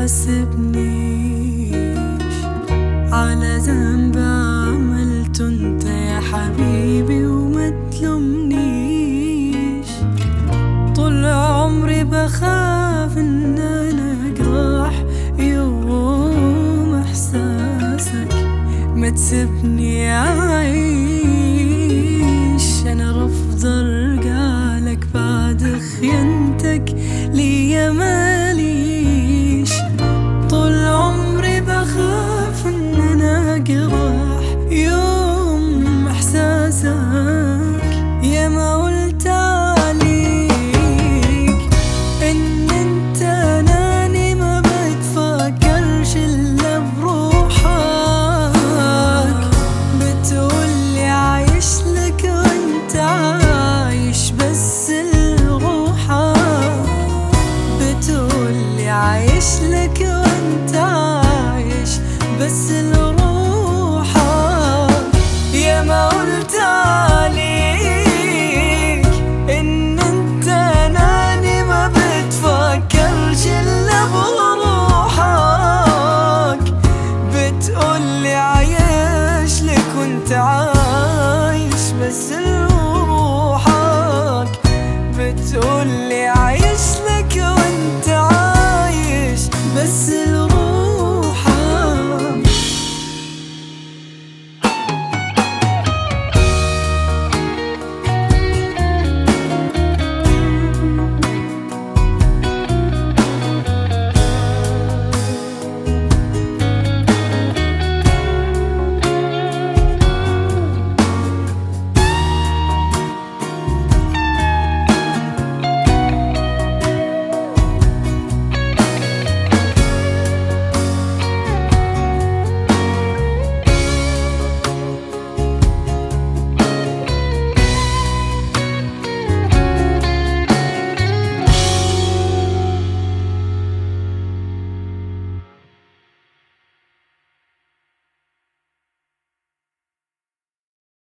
تحاسبنيش على ذنب عملته انت يا حبيبي وما تلومنيش طول عمري بخاف ان انا اجرح يوم احساسك ما تسيبني اعيش انا رافضه ارجع لك بعد خيانتك ليا ما